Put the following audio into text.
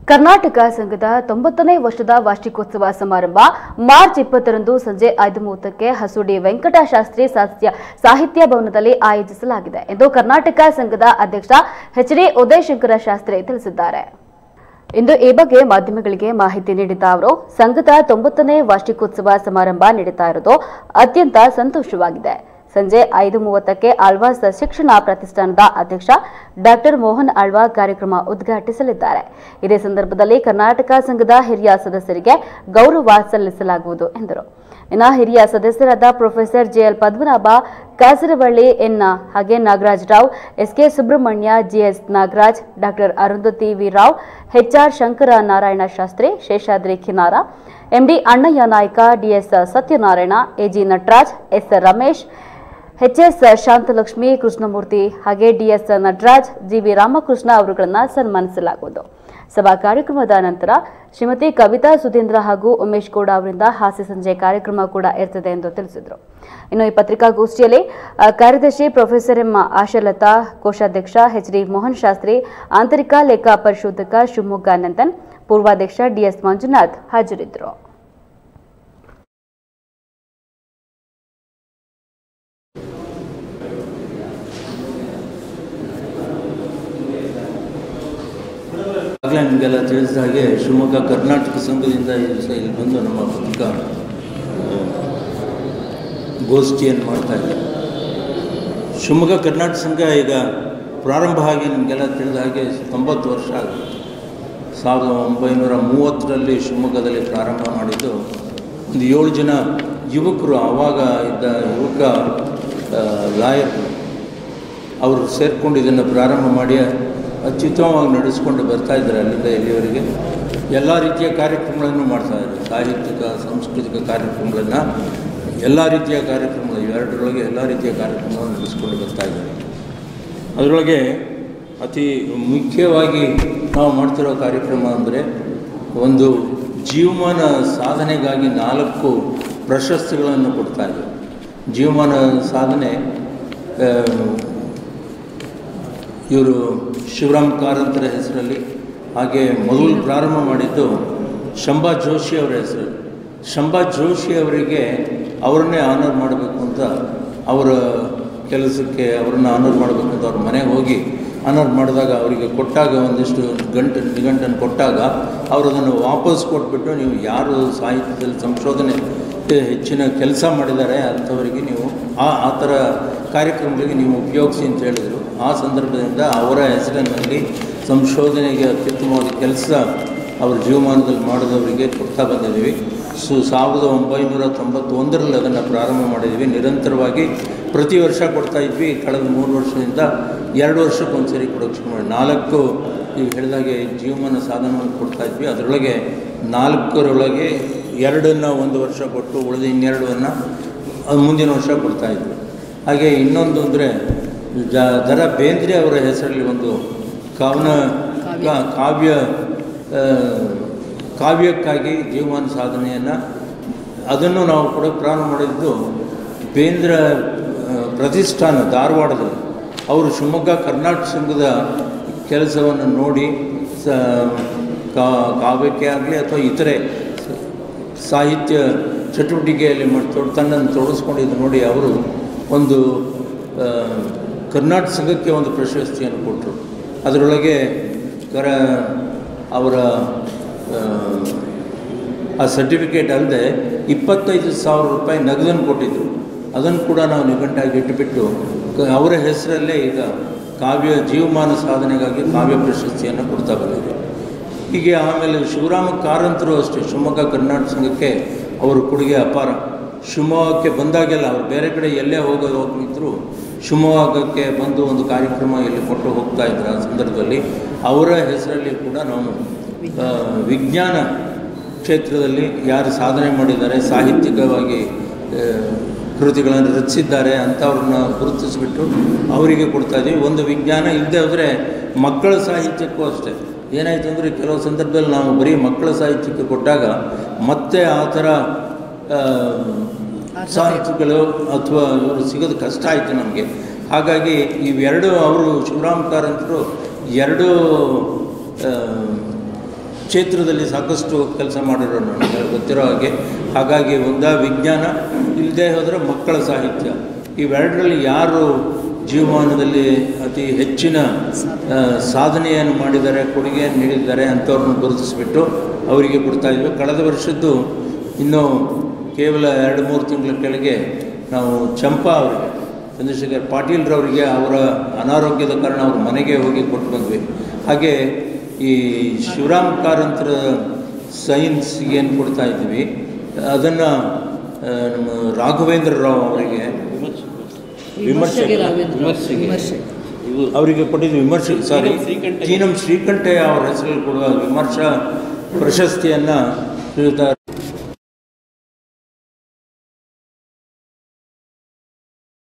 ಕರ್ನಾಟಕ ಸಂಘದ ತೊಂಬತ್ತನೇ ವರ್ಷದ ವಾರ್ಷಿಕೋತ್ಸವ ಸಮಾರಂಭ ಮಾರ್ಚ್ ಇಪ್ಪತ್ತರಂದು ಸಂಜೆ ಐದು ಮೂವತ್ತಕ್ಕೆ ಹಸುಡಿ ವೆಂಕಟಶಾಸ್ತ್ರಿ ಸಾಹಿತ್ಯ ಸಾಹಿತ್ಯ ಭವನದಲ್ಲಿ ಆಯೋಜಿಸಲಾಗಿದೆ ಎಂದು ಕರ್ನಾಟಕ ಸಂಘದ ಅಧ್ಯಕ್ಷ ಎಚ್ ಡಿ ಉದಯಶಂಕರ ಶಾಸ್ತ್ರಿ ತಿಳಿಸಿದ್ದಾರೆ ಇಂದು ಈ ಬಗ್ಗೆ ಮಾಧ್ಯಮಗಳಿಗೆ ಮಾಹಿತಿ ನೀಡಿದ ಅವರು ಸಂಘದ ತೊಂಬತ್ತನೇ ವಾರ್ಷಿಕೋತ್ಸವ ಸಮಾರಂಭ ನಡೀತಾ ಇರೋದು ಅತ್ಯಂತ ಸಂತೋಷವಾಗಿದೆ ಸಂಜೆ ಐದು ಮೂವತ್ತಕ್ಕೆ ಆಳ್ವಾಸ್ ಶಿಕ್ಷಣ ಪ್ರತಿಷ್ಠಾನದ ಅಧ್ಯಕ್ಷ ಡಾಕ್ಟರ್ ಮೋಹನ್ ಆಳ್ವಾ ಕಾರ್ಯಕ್ರಮ ಉದ್ಘಾಟಿಸಲಿದ್ದಾರೆ ಇದೇ ಸಂದರ್ಭದಲ್ಲಿ ಕರ್ನಾಟಕ ಸಂಘದ ಹಿರಿಯ ಸದಸ್ಯರಿಗೆ ಗೌರವ ಸಲ್ಲಿಸಲಾಗುವುದು ಎಂದರು ಇನ್ನು ಹಿರಿಯ ಸದಸ್ಯರಾದ professor JL Padmanabha Kasaravalli N ಹಾಗೆ Nagaraj Rao SK Subrahmanya GS Nagaraj doctor Arundhati V Rao HR Shankara Narayana Shastri Seshadri Khinara MD Annayya Naik DS Satyanarayana AG Nataraj S Ramesh HS Shantalakshmi Krishnamurthy ಹಾಗೆ ಡಿಎಸ್ ನಟರಾಜ್ ಜಿವಿ ರಾಮಕೃಷ್ಣ ಅವರುಗಳನ್ನು ಸನ್ಮಾನಿಸಲಾಗುವುದು ಸಭಾ ಕಾರ್ಯಕ್ರಮದ ನಂತರ ಶ್ರೀಮತಿ ಕವಿತಾ ಸುಧೀಂದ್ರ ಹಾಗೂ ಉಮೇಶ್ ಗೌಡ ಅವರಿಂದ ಹಾಸ್ಯ ಸಂಜೆ ಕಾರ್ಯಕ್ರಮ ಕೂಡ ಇರ್ತದೆ ಎಂದು ತಿಳಿಸಿದರು ಇನ್ನು ಈ ಪತ್ರಿಕಾಗೋಷ್ಠಿಯಲ್ಲಿ ಆ, ಕಾರ್ಯದರ್ಶಿ ಪ್ರೊಫೆಸರ್ ಎಂ ಆಶಾಲತಾ ಕೋಶಾಧ್ಯಕ್ಷ ಎಚ್ ಡಿ ಮೋಹನ್ ಶಾಸ್ತ್ರಿ ಆಂತರಿಕ ಲೆಕ್ಕ ಪರಿಶೋಧಕ ಶಿವಮೊಗ್ಗ ನಂದನ್ ಪೂರ್ವಾಧ್ಯಕ್ಷ ಡಿಎಸ್ ಮಂಜುನಾಥ್ ಹಾಜರಿದ್ದರು ಆಗಲೇ ನಿಮಗೆಲ್ಲ ತಿಳಿಸಿದ ಹಾಗೆ ಶಿವಮೊಗ್ಗ ಕರ್ನಾಟಕ ಸಂಘದಿಂದ ಈ ದಿವಸ ಇಲ್ಲಿ ಬಂದು ನಮ್ಮ ಪತ್ರಿಕಾ ಆ, ಗೋಷ್ಠಿಯನ್ನು ಮಾಡ್ತಾ ಇದ್ದಾರೆ ಶಿವಮೊಗ್ಗ ಕರ್ನಾಟಕ ಸಂಘ ಈಗ ಪ್ರಾರಂಭ ಆಗಿ ನಿಮಗೆಲ್ಲ ತಿಳಿದ ಹಾಗೆ ತೊಂಬತ್ತು ವರ್ಷ ಆಗುತ್ತೆ ಸಾವಿರದ ಒಂಬೈನೂರ ಮೂವತ್ತರಲ್ಲಿ ಶಿವಮೊಗ್ಗದಲ್ಲಿ ಪ್ರಾರಂಭ ಮಾಡಿದ್ದು ಒಂದು ಏಳು ಜನ ಯುವಕರು ಆವಾಗ ಇದ್ದ ಯುವಕ ಲಾಯರ್ಗಳು ಅವರು ಸೇರಿಕೊಂಡು ಇದನ್ನು ಪ್ರಾರಂಭ ಮಾಡಿ ಅತ್ಯುತ್ತಮವಾಗಿ ನಡೆಸ್ಕೊಂಡು ಬರ್ತಾ ಇದ್ದಾರೆ ಅಲ್ಲಿಂದ ಇಲ್ಲಿವರೆಗೆ ಎಲ್ಲ ರೀತಿಯ ಕಾರ್ಯಕ್ರಮಗಳನ್ನು ಮಾಡ್ತಾ ಇದ್ದಾರೆ ಸಾಹಿತ್ಯಿಕ ಸಾಂಸ್ಕೃತಿಕ ಕಾರ್ಯಕ್ರಮಗಳನ್ನು ಎಲ್ಲ ರೀತಿಯ ಕಾರ್ಯಕ್ರಮಗಳು ಇವೆರಡರೊಳಗೆ ಎಲ್ಲ ರೀತಿಯ ಕಾರ್ಯಕ್ರಮಗಳನ್ನು ನಡೆಸ್ಕೊಂಡು ಬರ್ತಾ ಇದ್ದಾರೆ ಅದರೊಳಗೆ ಅತಿ ಮುಖ್ಯವಾಗಿ ನಾವು ಮಾಡ್ತಿರೋ ಕಾರ್ಯಕ್ರಮ ಅಂದರೆ ಒಂದು ಜೀವಮಾನ ಸಾಧನೆಗಾಗಿ ನಾಲ್ಕು ಪ್ರಶಸ್ತಿಗಳನ್ನು ಕೊಡ್ತಾ ಇದ್ದೀವಿ ಜೀವಮಾನ ಸಾಧನೆ ಆ, ಇವರು ಶಿವರಾಮ್ ಕಾರಂತರ ಹೆಸರಲ್ಲಿ ಹಾಗೆ ಮೊದಲು ಪ್ರಾರಂಭ ಮಾಡಿದ್ದು ಶಂಭಾ ಜೋಶಿ ಅವರ ಹೆಸರಲ್ಲಿ ಶಂಭಾ ಜೋಶಿ ಅವರಿಗೆ ಅವರನ್ನೇ ಆನರ್ ಮಾಡಬೇಕು ಅಂತ ಅವರ ಕೆಲಸಕ್ಕೆ ಅವರನ್ನು ಆನರ್ ಮಾಡಬೇಕು ಅಂತ ಅವ್ರ ಮನೆಗೆ ಹೋಗಿ ಆನರ್ ಮಾಡಿದಾಗ ಅವರಿಗೆ ಕೊಟ್ಟಾಗ ಒಂದಿಷ್ಟು ಗಂಟೆ ನಿಘಂಟನ್ನು ಕೊಟ್ಟಾಗ ಅವರು ಅದನ್ನು ವಾಪಸ್ ಕೊಟ್ಬಿಟ್ಟು ನೀವು ಯಾರು ಸಾಹಿತ್ಯದಲ್ಲಿ ಸಂಶೋಧನೆ ಹೆಚ್ಚಿನ ಕೆಲಸ ಮಾಡಿದ್ದಾರೆ ಅಂಥವರಿಗೆ ನೀವು ಆ ಆ ಥರ ಕಾರ್ಯಕ್ರಮಗಳಿಗೆ ನೀವು ಉಪಯೋಗಿಸಿ ಅಂತ ಹೇಳಿದರು ಆ ಸಂದರ್ಭದಿಂದ ಅವರ ಹೆಸರಿನಲ್ಲಿ ಸಂಶೋಧನೆಗೆ ಅತ್ಯುತ್ತಮವಾದ ಕೆಲಸ ಅವ್ರ ಜೀವಮಾನದಲ್ಲಿ ಮಾಡಿದವರಿಗೆ ಕೊಡ್ತಾ ಬಂದಿದ್ದೀವಿ ಸು ಸಾವಿರದ ಒಂಬೈನೂರ ತೊಂಬತ್ತೊಂದರಲ್ಲಿ ಅದನ್ನು ಪ್ರಾರಂಭ ಮಾಡಿದ್ವಿ ನಿರಂತರವಾಗಿ ಪ್ರತಿ ವರ್ಷ ಕೊಡ್ತಾ ಇದ್ವಿ ಕಳೆದ ಮೂರು ವರ್ಷದಿಂದ ಎರಡು ವರ್ಷಕ್ಕೆ ಒಂದ್ಸರಿ ಕೊಡೋಕ್ಕೆ ಶುರು ಮಾಡಿ ನಾಲ್ಕು ಈಗ ಹೇಳಿದಾಗೆ ಜೀವಮಾನ ಸಾಧನವನ್ನು ಕೊಡ್ತಾ ಇದ್ವಿ ಅದರೊಳಗೆ ನಾಲ್ಕರೊಳಗೆ ಎರಡನ್ನು ಒಂದು ವರ್ಷ ಕೊಟ್ಟು ಉಳಿದ ಇನ್ನೆರಡನ್ನು ಅದು ಮುಂದಿನ ವರ್ಷ ಕೊಡ್ತಾ ಇದ್ವಿ ಹಾಗೆ ಇನ್ನೊಂದು ಅಂದರೆ ಜ ದರ ಬೇಂದ್ರೆ ಅವರ ಹೆಸರಲ್ಲಿ ಒಂದು ಕವನ ಕಾ- ಕಾವ್ಯ ಆ, ಕಾವ್ಯಕ್ಕಾಗಿ ಜೀವಮಾನ ಸಾಧನೆಯನ್ನು ಅದನ್ನು ನಾವು ಕೂಡ ಪ್ರಾರಂಭ ಮಾಡಿದ್ದು ಬೇಂದ್ರ ಆ, ಪ್ರತಿಷ್ಠಾನ ಧಾರವಾಡದಲ್ಲಿ ಅವರು ಶಿವಮೊಗ್ಗ ಕರ್ನಾಟಕ ಸಂಘದ ಕೆಲಸವನ್ನು ನೋಡಿ ಸ ಕಾ- ಕಾವ್ಯಕ್ಕೆ ಆಗಲಿ ಅಥವಾ ಇತರೆ ಸಾಹಿತ್ಯ ಚಟುವಟಿಕೆಯಲ್ಲಿ ಮಾಡಿ ತೊಡ್ ತನ್ನನ್ನು ತೊಡಗಿಸ್ಕೊಂಡಿದ್ದು ನೋಡಿ ಅವರು ಒಂದು ಆ, ಕರ್ನಾಟಕ ಸಂಘಕ್ಕೆ ಒಂದು ಪ್ರಶಸ್ತಿಯನ್ನು ಕೊಟ್ಟರು ಅದರೊಳಗೆ ಕರ ಅವರ ಆ, ಆ ಸರ್ಟಿಫಿಕೇಟ್ ಅಲ್ಲದೆ ಇಪ್ಪತ್ತೈದು ಸಾವಿರ ರೂಪಾಯಿ ನಗದನ್ನು ಕೊಟ್ಟಿದ್ದರು ಅದನ್ನು ಕೂಡ ನಾವು ನಿಘಂಟಾಗಿ ಇಟ್ಟುಬಿಟ್ಟು ಕ- ಅವರ ಹೆಸರಲ್ಲೇ ಈಗ ಕಾವ್ಯ ಜೀವಮಾನ ಸಾಧನೆಗಾಗಿ ಕಾವ್ಯ ಪ್ರಶಸ್ತಿಯನ್ನು ಕೊಡ್ತಾ ಬಂದಿದೆ ಹೀಗೆ ಆಮೇಲೆ ಶಿವರಾಮ ಕಾರಂತರು ಅಷ್ಟೇ ಶಿವಮೊಗ್ಗ ಕರ್ನಾಟಕ ಸಂಘಕ್ಕೆ ಅವರ ಕೊಡುಗೆ ಅಪಾರ ಶಿವಮೊಗ್ಗಕ್ಕೆ ಬಂದಾಗೆಲ್ಲ ಅವ್ರು ಬೇರೆ ಕಡೆ ಎಲ್ಲೇ ಹೋಗೋದು ಹೋಗಿದ್ರು ಶಿವಮೊಗ್ಗಕ್ಕೆ ಬಂದು ಒಂದು ಕಾರ್ಯಕ್ರಮ ಇಲ್ಲಿ ಕೊಟ್ಟು ಹೋಗ್ತಾ ಇದ್ರು ಆ ಸಂದರ್ಭದಲ್ಲಿ ಅವರ ಹೆಸರಲ್ಲಿ ಕೂಡ ನಾವು ಆ, ವಿಜ್ಞಾನ ಕ್ಷೇತ್ರದಲ್ಲಿ ಯಾರು ಸಾಧನೆ ಮಾಡಿದ್ದಾರೆ ಸಾಹಿತ್ಯಿಕವಾಗಿ ಆ, ಕೃತಿಗಳನ್ನು ರಚಿಸಿದ್ದಾರೆ ಅಂಥವ್ರನ್ನ ಗುರುತಿಸಿಬಿಟ್ಟು ಅವರಿಗೆ ಕೊಡ್ತಾ ಇದ್ದೀವಿ ಒಂದು ವಿಜ್ಞಾನ ಇಲ್ಲದೆ ಹೋದರೆ ಮಕ್ಕಳ ಸಾಹಿತ್ಯಕ್ಕೂ ಅಷ್ಟೇ ಏನಾಯಿತು ಅಂದರೆ ಕೆಲವು ಸಂದರ್ಭದಲ್ಲಿ ನಾವು ಬರೀ ಮಕ್ಕಳ ಸಾಹಿತ್ಯಕ್ಕೆ ಕೊಟ್ಟಾಗ ಮತ್ತೆ ಆ ಥರ ಆ, ಸಾಹಿತ್ಯಗಳು ಅಥವಾ ಇವರು ಸಿಗೋದು ಕಷ್ಟ ಆಯಿತು ನಮಗೆ ಹಾಗಾಗಿ ಇವೆರಡು ಅವರು ಶಿವರಾಮ್ ಕಾರಂತರು ಎರಡು ಆ, ಕ್ಷೇತ್ರದಲ್ಲಿ ಸಾಕಷ್ಟು ಕೆಲಸ ಮಾಡಿರೋ ನನಗೆ ಗೊತ್ತಿರೋ ಹಾಗೆ ಹಾಗಾಗಿ ಒಂದ ವಿಜ್ಞಾನ ಇಲ್ಲದೆ ಹೋದರೆ ಮಕ್ಕಳ ಸಾಹಿತ್ಯ ಇವೆರಡರಲ್ಲಿ ಯಾರು ಜೀವಮಾನದಲ್ಲಿ ಅತಿ ಹೆಚ್ಚಿನ ಆ, ಸಾಧನೆಯನ್ನು ಮಾಡಿದ್ದಾರೆ ಕೊಡುಗೆಯನ್ನು ನೀಡಿದ್ದಾರೆ ಅಂಥವ್ರನ್ನ ಗುರುತಿಸಿಬಿಟ್ಟು ಅವರಿಗೆ ಕೊಡ್ತಾ ಇದ್ವಿ ಕಳೆದ ವರ್ಷದ್ದು ಇನ್ನೂ ಕೇವಲ ಎರಡು ಮೂರು ತಿಂಗಳ ಕೆಳಗೆ ನಾವು ಚಂಪಾ ಅವರಿಗೆ ಚಂದ್ರಶೇಖರ್ ಪಾಟೀಲ್ರವರಿಗೆ ಅವರ ಅನಾರೋಗ್ಯದ ಕಾರಣ ಅವ್ರ ಮನೆಗೆ ಹೋಗಿ ಕೊಟ್ಟು ಬಂದ್ವಿ ಹಾಗೆ ಈ ಶಿವರಾಮ್ ಕಾರಂತರ ಸೈನ್ಸ್ ಏನು ಕೊಡ್ತಾ ಇದ್ವಿ ಅದನ್ನು ನಮ್ಮ ರಾಘವೇಂದ್ರ ರಾವ್ ಅವರಿಗೆ ವಿಮರ್ಶೆ ಅವರಿಗೆ ಕೊಟ್ಟಿದ್ದು ವಿಮರ್ಶೆ ಸಾರಿ ಜೀನಂ ಶ್ರೀಕಂಠಯ್ಯ ಅವರ ಹೆಸರಲ್ಲಿ ಕೊಡುವ ವಿಮರ್ಶಾ ಪ್ರಶಸ್ತಿಯನ್ನು ಶ್ರೀಯುತ